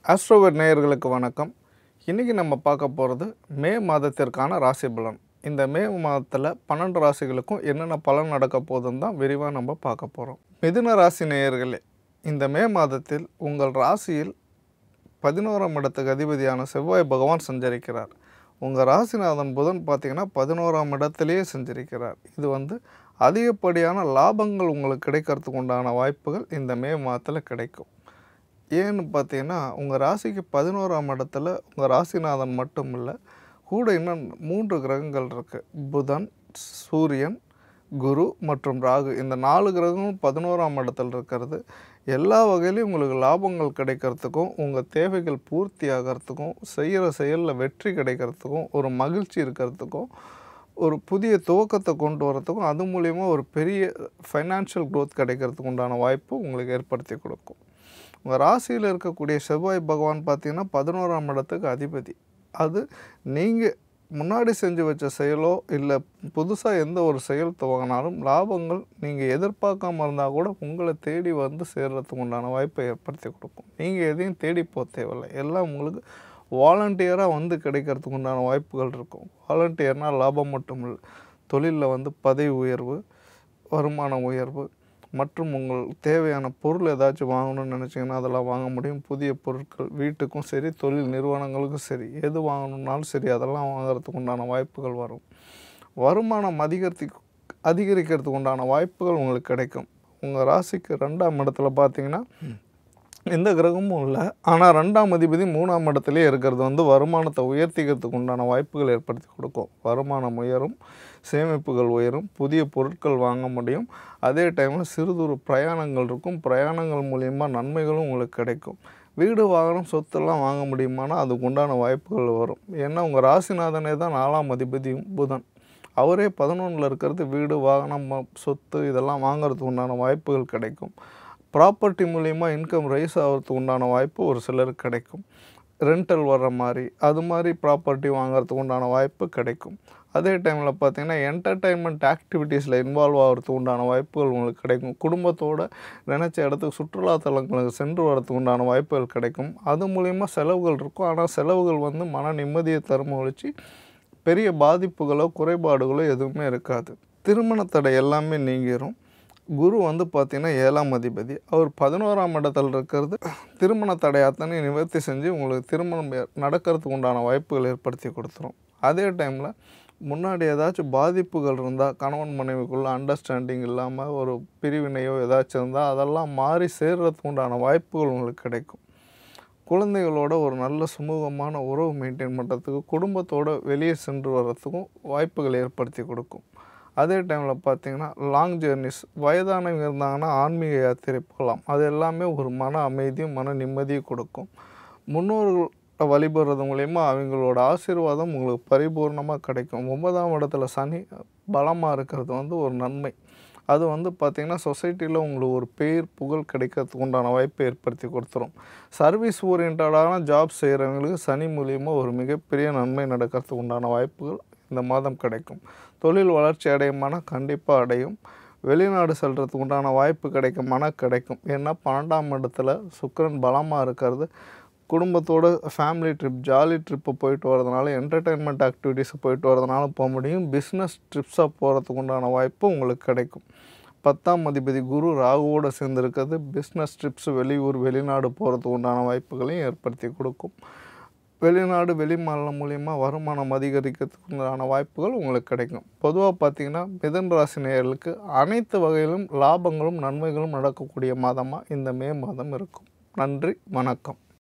ஆஸ்ட்ரோவர் நேயர்களுக்கு வணக்கம் இன்றைக்கி நம்ம பார்க்க போகிறது மே மாதத்திற்கான ராசி பலன் இந்த மே மாதத்தில் பன்னெண்டு ராசிகளுக்கும் என்னென்ன பலன் நடக்க போகுதுன்னு தான் விரிவாக நம்ம பார்க்க போகிறோம் மிதுன ராசி நேயர்களே இந்த மே மாதத்தில் உங்கள் ராசியில் பதினோராம் இடத்துக்கு அதிபதியான செவ்வாய் பகவான் சஞ்சரிக்கிறார் உங்கள் ராசிநாதன் புதன் பார்த்தீங்கன்னா பதினோராம் இடத்திலேயே சஞ்சரிக்கிறார் இது வந்து அதிகப்படியான லாபங்கள் உங்களுக்கு கிடைக்கிறதுக்கு உண்டான வாய்ப்புகள் இந்த மே மாதத்தில் கிடைக்கும் ஏன்னு பார்த்தீங்கன்னா உங்கள் ராசிக்கு பதினோராம் இடத்துல உங்கள் ராசிநாதன் மட்டும் இல்லை கூட இன்னும் மூன்று கிரகங்கள் இருக்குது புதன் சூரியன் குரு மற்றும் ராகு இந்த நாலு கிரகமும் பதினோராம் இடத்துல இருக்கிறது எல்லா வகையிலையும் உங்களுக்கு லாபங்கள் கிடைக்கிறதுக்கும் உங்கள் தேவைகள் பூர்த்தி ஆகிறதுக்கும் செய்கிற செயலில் வெற்றி கிடைக்கிறதுக்கும் ஒரு மகிழ்ச்சி இருக்கிறதுக்கும் ஒரு புதிய துவக்கத்தை கொண்டு வரதுக்கும் அது மூலிமா ஒரு பெரிய ஃபைனான்ஷியல் growth கிடைக்கிறதுக்கு உண்டான வாய்ப்பு உங்களுக்கு ஏற்படுத்தி கொடுக்கும் உங்கள் ராசியில் இருக்கக்கூடிய செவ்வாய் பகவான் பார்த்தீங்கன்னா பதினோராம் இடத்துக்கு அதிபதி அது நீங்கள் முன்னாடி செஞ்சு வச்ச செயலோ இல்லை புதுசாக எந்த ஒரு செயல் துவங்கினாலும் லாபங்கள் நீங்கள் எதிர்பார்க்காம இருந்தால் கூட உங்களை தேடி வந்து சேர்றதுக்கு உண்டான வாய்ப்பை ஏற்படுத்தி கொடுக்கும் நீங்கள் எதையும் தேடி போக தேவையில்லை எல்லாம் உங்களுக்கு வாலண்டியராக வந்து கிடைக்கிறதுக்கு உண்டான வாய்ப்புகள் இருக்கும் வாலண்டியர்னால் லாபம் மட்டும் இல்லை தொழிலில் வந்து பதவி உயர்வு வருமான உயர்வு மற்றும் உங்கள் தேவையான பொருள் ஏதாச்சும் வாங்கணும்னு நினச்சிங்கன்னா அதெல்லாம் வாங்க முடியும் புதிய பொருட்கள் வீட்டுக்கும் சரி தொழில் நிறுவனங்களுக்கும் சரி எது வாங்கணும்னாலும் சரி அதெல்லாம் வாங்குறதுக்கு உண்டான வாய்ப்புகள் வரும் வருமானம் அதிகரித்து அதிகரிக்கிறதுக்கு உண்டான வாய்ப்புகள் உங்களுக்கு கிடைக்கும் உங்கள் ராசிக்கு ரெண்டாம் இடத்துல பார்த்தீங்கன்னா எந்த கிரகமும் இல்லை ஆனால் ரெண்டாம் அதிபதி மூணாம் இடத்துலேயே இருக்கிறது வந்து வருமானத்தை உயர்த்திக்கிறதுக்கு உண்டான வாய்ப்புகள் ஏற்படுத்தி கொடுக்கும் வருமானம் உயரும் சேமிப்புகள் உயரும் புதிய பொருட்கள் வாங்க முடியும் அதே டைமில் சிறு தூர பிரயாணங்கள் இருக்கும் பிரயாணங்கள் மூலிமா நன்மைகளும் உங்களுக்கு கிடைக்கும் வீடு வாகனம் சொத்தெல்லாம் வாங்க முடியுமானா அதுக்கு உண்டான வாய்ப்புகள் வரும் ஏன்னா உங்கள் ராசிநாதனே தான் நாலாம் அதிபதியும் புதன் அவரே பதினொன்றில் இருக்கிறது வீடு வாகனம் ம- சொத்து இதெல்லாம் வாங்குறதுக்கு உண்டான வாய்ப்புகள் கிடைக்கும் ப்ராப்பர்ட்டி மூலிமா இன்கம் ரைஸ் ஆகிறதுக்கு உண்டான வாய்ப்பு ஒரு சிலருக்கு கிடைக்கும் ரெண்டல் வர்ற மாதிரி அது மாதிரி ப்ராப்பர்ட்டி வாங்குறதுக்கு உண்டான வாய்ப்பு கிடைக்கும் அதே டைமில் பார்த்தீங்கன்னா என்டர்டைன்மெண்ட் ஆக்டிவிட்டீஸில் இன்வால்வ் ஆகிறதுக்கு உண்டான வாய்ப்புகள் உங்களுக்கு கிடைக்கும் குடும்பத்தோட நினச்ச இடத்துக்கு சுற்றுலா தலங்களுக்கு சென்று வரதுக்கு உண்டான வாய்ப்புகள் கிடைக்கும் அது மூலிமா செலவுகள் இருக்கும் ஆனால் செலவுகள் வந்து மன நிம்மதியை தரும் ஒழிச்சு பெரிய பாதிப்புகளோ குறைபாடுகளோ எதுவுமே இருக்காது திருமண தடை எல்லாமே நீங்கிரும் குரு வந்து பார்த்திங்கன்னா ஏழாம் அதிபதி அவர் பதினோராம் இடத்துல இருக்கிறது திருமண தடை அத்தனை நிவர்த்தி செஞ்சு உங்களுக்கு திருமணம் ஏ- நடக்கிறதுக்கு உண்டான வாய்ப்புகள் ஏற்படுத்தி கொடுத்துரும் அதே டைமில் முன்னாடி ஏதாச்சும் பாதிப்புகள் இருந்தால் கணவன் மனைவிக்குள்ளே அண்டர்ஸ்டாண்டிங் இல்லாமல் ஒரு பிரிவினையோ ஏதாச்சும் இருந்தால் அதெல்லாம் மாறி சேர்றதுக்கு உண்டான வாய்ப்புகள் உங்களுக்கு கிடைக்கும் குழந்தைகளோட ஒரு நல்ல சுமூகமான உறவு மெயின்டைன் பண்ணுறதுக்கு குடும்பத்தோட வெளியே சென்று வர்றதுக்கும் வாய்ப்புகள் ஏற்படுத்தி கொடுக்கும் அதே டைமில் பார்த்தீங்கன்னா லாங் ஜேர்னிஸ் வயதானவங்க இருந்தாங்கன்னா ஆன்மீக யாத்திரை போகலாம் அது எல்லாமே ஒரு மன அமைதியும் மன நிம்மதியும் கொடுக்கும் முன்னோர்கள் வழிபடுறது மூலயமா அவங்களோட ஆசீர்வாதம் உங்களுக்கு பரிபூர்ணமாக கிடைக்கும் ஒன்பதாம் இடத்துல சனி பலமாக இருக்கிறது வந்து ஒரு நன்மை அது வந்து பார்த்திங்கன்னா சொசைட்டியில் உங்களுக்கு ஒரு பேர் புகழ் கிடைக்கிறதுக்கு உண்டான வாய்ப்பை ஏற்படுத்தி கொடுத்துரும் சர்வீஸ் ஓரியன்டான ஜாப் செய்கிறவங்களுக்கு சனி மூலியமாக ஒரு மிகப்பெரிய நன்மை நடக்கிறதுக்கு உண்டான வாய்ப்புகள் இந்த மாதம் கிடைக்கும் தொழில் வளர்ச்சி அடையுமானா கண்டிப்பாக அடையும் வெளிநாடு செல்றதுக்கு உண்டான வாய்ப்பு கிடைக்கும் மன கிடைக்கும் ஏன்னா பன்னெண்டாம் இடத்துல சுக்கிரன் பலமாக இருக்கிறது குடும்பத்தோட ஃபேமிலி ட்ரிப் ஜாலி ட்ரிப்பு போயிட்டு வரதுனால என்டர்டெயின்மெண்ட் ஆக்டிவிட்டீஸ் போயிட்டு வரதுனால போக முடியும் பிஸ்னஸ் ட்ரிப்ஸாக போகிறதுக்கு உண்டான வாய்ப்பு உங்களுக்கு கிடைக்கும் பத்தாம் அதிபதி குரு ராகுவோடு சேர்ந்துருக்கிறது பிஸ்னஸ் ட்ரிப்ஸ் வெளியூர் வெளிநாடு போகிறதுக்கு உண்டான வாய்ப்புகளையும் ஏற்படுத்தி கொடுக்கும் வெளிநாடு வெளி மாநிலம் மூலிமா வருமானம் அதிகரிக்கிறதுக்கு உண்டான வாய்ப்புகள் உங்களுக்கு கிடைக்கும் பொதுவாக பார்த்தீங்கன்னா மிதன் ராசி நேயர்களுக்கு அனைத்து வகையிலும் லாபங்களும் நன்மைகளும் நடக்கக்கூடிய மாதமாக இந்த மே மாதம் இருக்கும் நன்றி வணக்கம்